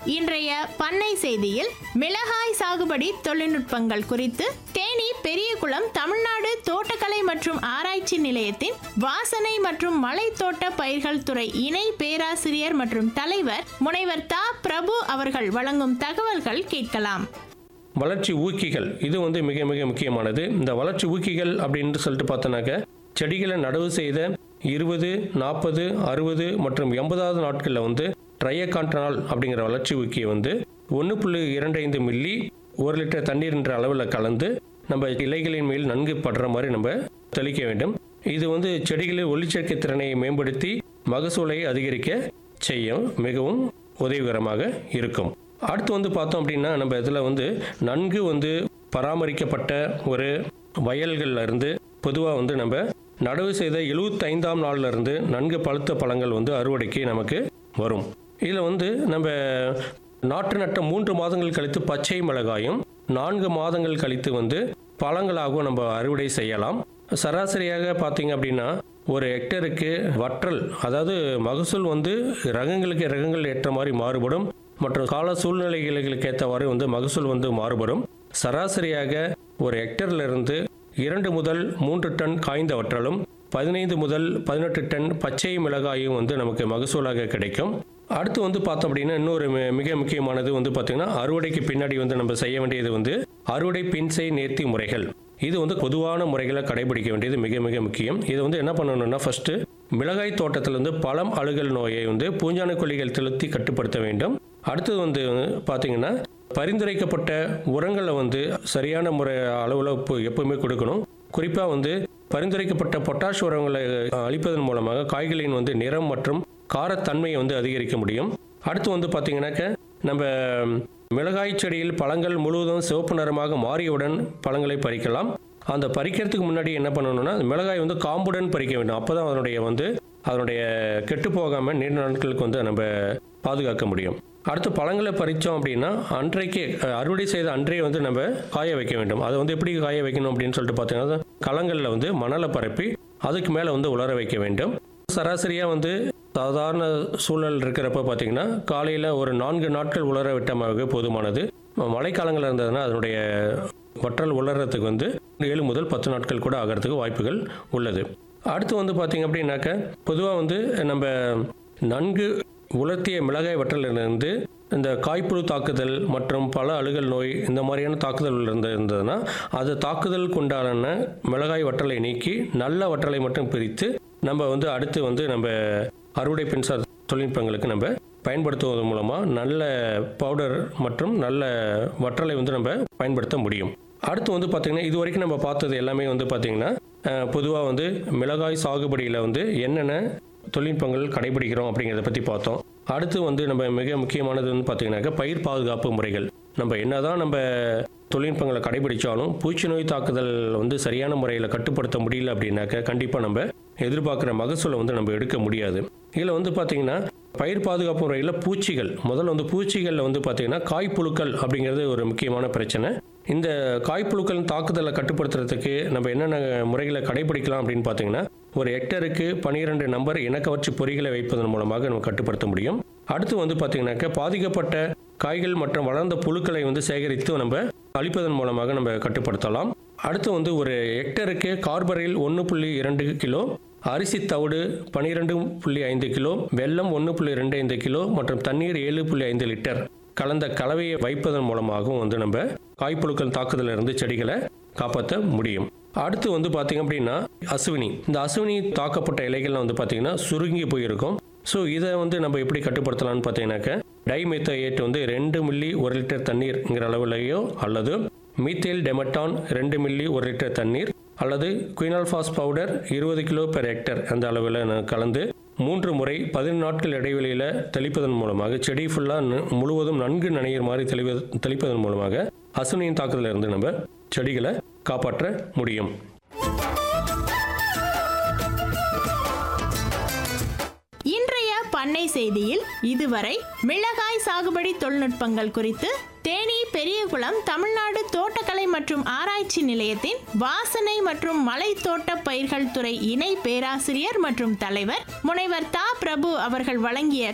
இன்றைய பண்ணை செய்தியில் மிளகாய் சாகுபடி தொழில்நுட்பங்கள் குறித்து தேனி பெரியகுளம் தமிழ்நாடு தோட்டக்கலை மற்றும் ஆராய்ச்சி நிலையத்தின் வாசனை மற்றும் மலைத்தோட்ட பயிர்கள் துறை இணை பேராசிரியர் மற்றும் தலைவர் முனைவர் தா பிரபு அவர்கள் வழங்கும் தகவல்கள் கேட்கலாம் வளர்ச்சி ஊக்கிகள் இது வந்து மிக மிக முக்கியமானது இந்த வளர்ச்சி ஊக்கிகள் அப்படின்னு சொல்லிட்டு பார்த்தோன்னாக்க செடிகளை நடவு செய்த இருபது நாற்பது அறுபது மற்றும் எண்பதாவது நாட்களில் வந்து ட்ரையகான்டனால் அப்படிங்கிற வளர்ச்சி ஊக்கியை வந்து ஒன்று புள்ளி இரண்டு ஐந்து மில்லி ஒரு லிட்டர் தண்ணீர் என்ற அளவில் கலந்து நம்ம இலைகளின் மேல் நன்கு படுற மாதிரி நம்ம தெளிக்க வேண்டும் இது வந்து செடிகளில் ஒளிச்சேர்க்கை திறனை மேம்படுத்தி மகசூலை அதிகரிக்க செய்யும் மிகவும் உதவிகரமாக இருக்கும் அடுத்து வந்து பார்த்தோம் அப்படின்னா நம்ம இதில் வந்து நன்கு வந்து பராமரிக்கப்பட்ட ஒரு வயல்கள்ல இருந்து பொதுவாக வந்து நம்ம நடவு செய்த எழுபத்தைந்தாம் நாள்ல இருந்து நன்கு பழுத்த பழங்கள் வந்து அறுவடைக்கு நமக்கு வரும் இதில் வந்து நம்ம நாற்று நட்ட மூன்று மாதங்கள் கழித்து பச்சை மிளகாயும் நான்கு மாதங்கள் கழித்து வந்து பழங்களாகவும் நம்ம அறுவடை செய்யலாம் சராசரியாக பார்த்தீங்க அப்படின்னா ஒரு ஹெக்டருக்கு வற்றல் அதாவது மகசூல் வந்து ரகங்களுக்கு ரகங்கள் ஏற்ற மாதிரி மாறுபடும் மற்றும் கால சூழ்நிலைகளுக்கு ஏற்றவாறு வந்து மகசூல் வந்து மாறுபடும் சராசரியாக ஒரு ஹெக்டர்ல இருந்து இரண்டு முதல் மூன்று டன் காய்ந்த வற்றலும் பதினைந்து முதல் பதினெட்டு டன் பச்சை மிளகாயும் வந்து நமக்கு மகசூலாக கிடைக்கும் அடுத்து வந்து பார்த்தோம் அப்படின்னா இன்னொரு மி- மிக முக்கியமானது வந்து பார்த்தீங்கன்னா அறுவடைக்கு பின்னாடி வந்து நம்ம செய்ய வேண்டியது வந்து அறுவடை பின்சை நேர்த்தி முறைகள் இது வந்து பொதுவான முறைகளை கடைபிடிக்க வேண்டியது மிக மிக முக்கியம் இது வந்து என்ன பண்ணணும்னா ஃபர்ஸ்ட் மிளகாய் தோட்டத்தில் வந்து பழம் அழுகல் நோயை வந்து பூஞ்சான கொல்லிகள் செலுத்தி கட்டுப்படுத்த வேண்டும் அடுத்தது வந்து பார்த்தீங்கன்னா பரிந்துரைக்கப்பட்ட உரங்களை வந்து சரியான முறை அளவில் எப்பவுமே கொடுக்கணும் குறிப்பாக வந்து பரிந்துரைக்கப்பட்ட பொட்டாஷ் உரங்களை அளிப்பதன் மூலமாக காய்களின் வந்து நிறம் மற்றும் காரத்தன்மையை வந்து அதிகரிக்க முடியும் அடுத்து வந்து பார்த்தீங்கன்னாக்க நம்ம மிளகாய் செடியில் பழங்கள் முழுவதும் சிவப்பு நிறமாக மாறியவுடன் பழங்களை பறிக்கலாம் அந்த பறிக்கிறதுக்கு முன்னாடி என்ன பண்ணணும்னா மிளகாய் வந்து காம்புடன் பறிக்க வேண்டும் அப்போ தான் அதனுடைய வந்து அதனுடைய கெட்டு போகாமல் நீண்ட நாட்களுக்கு வந்து நம்ம பாதுகாக்க முடியும் அடுத்து பழங்களை பறித்தோம் அப்படின்னா அன்றைக்கே அஹ், அறுவடை செய்த அன்றைய வந்து நம்ம காய வைக்க வேண்டும் அதை வந்து எப்படி காய வைக்கணும் அப்படின்னு சொல்லிட்டு பார்த்தீங்கன்னா களங்களில் வந்து மணலை பரப்பி அதுக்கு மேலே வந்து உலர வைக்க வேண்டும் சராசரியாக வந்து சாதாரண சூழல் இருக்கிறப்ப பார்த்தீங்கன்னா காலையில் ஒரு நான்கு நாட்கள் உலர விட்டமாக போதுமானது மழைக்காலங்கள் இருந்ததுன்னா அதனுடைய வற்றல் உலர்றதுக்கு வந்து ஏழு முதல் பத்து நாட்கள் கூட ஆகிறதுக்கு வாய்ப்புகள் உள்ளது அடுத்து வந்து பார்த்தீங்க அப்படின்னாக்க பொதுவாக வந்து நம்ம நன்கு உலர்த்திய மிளகாய் வற்றலிலிருந்து இந்த காய்ப்புழு தாக்குதல் மற்றும் பல அழுகல் நோய் இந்த மாதிரியான தாக்குதல் இருந்து இருந்ததுன்னா அது தாக்குதலுக்கு உண்டான மிளகாய் வற்றலை நீக்கி நல்ல வற்றலை மட்டும் பிரித்து நம்ம வந்து அடுத்து வந்து நம்ம அறுவடை மின்சார தொழில்நுட்பங்களுக்கு நம்ம பயன்படுத்துவதன் மூலமாக நல்ல பவுடர் மற்றும் நல்ல வற்றலை வந்து நம்ம பயன்படுத்த முடியும் அடுத்து வந்து பார்த்திங்கன்னா இது வரைக்கும் நம்ம பார்த்தது எல்லாமே வந்து பார்த்திங்கன்னா பொதுவாக வந்து மிளகாய் சாகுபடியில் வந்து என்னென்ன தொழில்நுட்பங்கள் கடைபிடிக்கிறோம் அப்படிங்கிறத பற்றி பார்த்தோம் அடுத்து வந்து நம்ம மிக முக்கியமானது வந்து பார்த்தீங்கன்னாக்கா பயிர் பாதுகாப்பு முறைகள் நம்ம என்னதான் நம்ம தொழில்நுட்பங்களை கடைபிடிச்சாலும் பூச்சி நோய் தாக்குதல் வந்து சரியான முறையில் கட்டுப்படுத்த முடியல அப்படின்னாக்க கண்டிப்பாக நம்ம எதிர்பார்க்குற மகசூலை வந்து நம்ம எடுக்க முடியாது இதில் வந்து பார்த்தீங்கன்னா பயிர் பாதுகாப்பு முறையில் பூச்சிகள் முதல்ல வந்து பூச்சிகளில் வந்து பார்த்தீங்கன்னா காய்ப்புழுக்கள் அப்படிங்கிறது ஒரு முக்கியமான பிரச்சனை இந்த காய்ப்புழுக்களின் தாக்குதலை கட்டுப்படுத்துறதுக்கு நம்ம என்னென்ன முறைகளை கடைபிடிக்கலாம் அப்படின்னு பார்த்தீங்கன்னா ஒரு ஹெக்டருக்கு பன்னிரெண்டு நம்பர் இனக்கவர்ச்சி பொறிகளை வைப்பதன் மூலமாக நம்ம கட்டுப்படுத்த முடியும் அடுத்து வந்து பார்த்தீங்கன்னாக்க பாதிக்கப்பட்ட காய்கள் மற்றும் வளர்ந்த புழுக்களை வந்து சேகரித்து நம்ம அழிப்பதன் மூலமாக நம்ம கட்டுப்படுத்தலாம் அடுத்து வந்து ஒரு ஹெக்டருக்கு கார்பரில் ஒன்று புள்ளி இரண்டு கிலோ அரிசி தவிடு பன்னிரெண்டு புள்ளி ஐந்து கிலோ வெல்லம் ஒன்று புள்ளி ரெண்டு ஐந்து கிலோ மற்றும் தண்ணீர் ஏழு புள்ளி ஐந்து லிட்டர் கலந்த கலவையை வைப்பதன் மூலமாகவும் வந்து நம்ம காய்ப்புழுக்கள் தாக்குதலில் இருந்து செடிகளை காப்பாற்ற முடியும் அடுத்து வந்து பார்த்தீங்க அப்படின்னா அசுவினி இந்த அசுவினி தாக்கப்பட்ட இலைகள்லாம் வந்து பார்த்தீங்கன்னா சுருங்கி போயிருக்கும் ஸோ இதை வந்து நம்ம எப்படி கட்டுப்படுத்தலாம்னு பார்த்தீங்கன்னாக்க டைமெத்தேட் வந்து ரெண்டு மில்லி ஒரு லிட்டர் தண்ணீர்ங்கிற அளவுலையோ அல்லது மீத்தேல் டெமட்டான் ரெண்டு மில்லி ஒரு லிட்டர் தண்ணீர் அல்லது குயினால்பாஸ் பவுடர் இருபது கிலோ பெர் ஹெக்டர் அந்த அளவில் நான் கலந்து மூன்று முறை பதினெண்டு நாட்கள் இடைவெளியில் தெளிப்பதன் மூலமாக செடி ஃபுல்லாக முழுவதும் நன்கு நனைகிற மாதிரி தெளிவ தெளிப்பதன் மூலமாக அசுனியின் தாக்குதலில் இருந்து நம்ம செடிகளை காப்பாற்ற முடியும் இன்றைய பண்ணை செய்தியில் இதுவரை மிளகாய் சாகுபடி தொழில்நுட்பங்கள் குறித்து தேனி பெரியகுளம் தமிழ்நாடு தோட்டக்கலை மற்றும் ஆராய்ச்சி நிலையத்தின் வாசனை மற்றும் மலைத்தோட்ட பயிர்கள் துறை இணை பேராசிரியர் மற்றும் தலைவர் முனைவர் தா பிரபு அவர்கள் வழங்கிய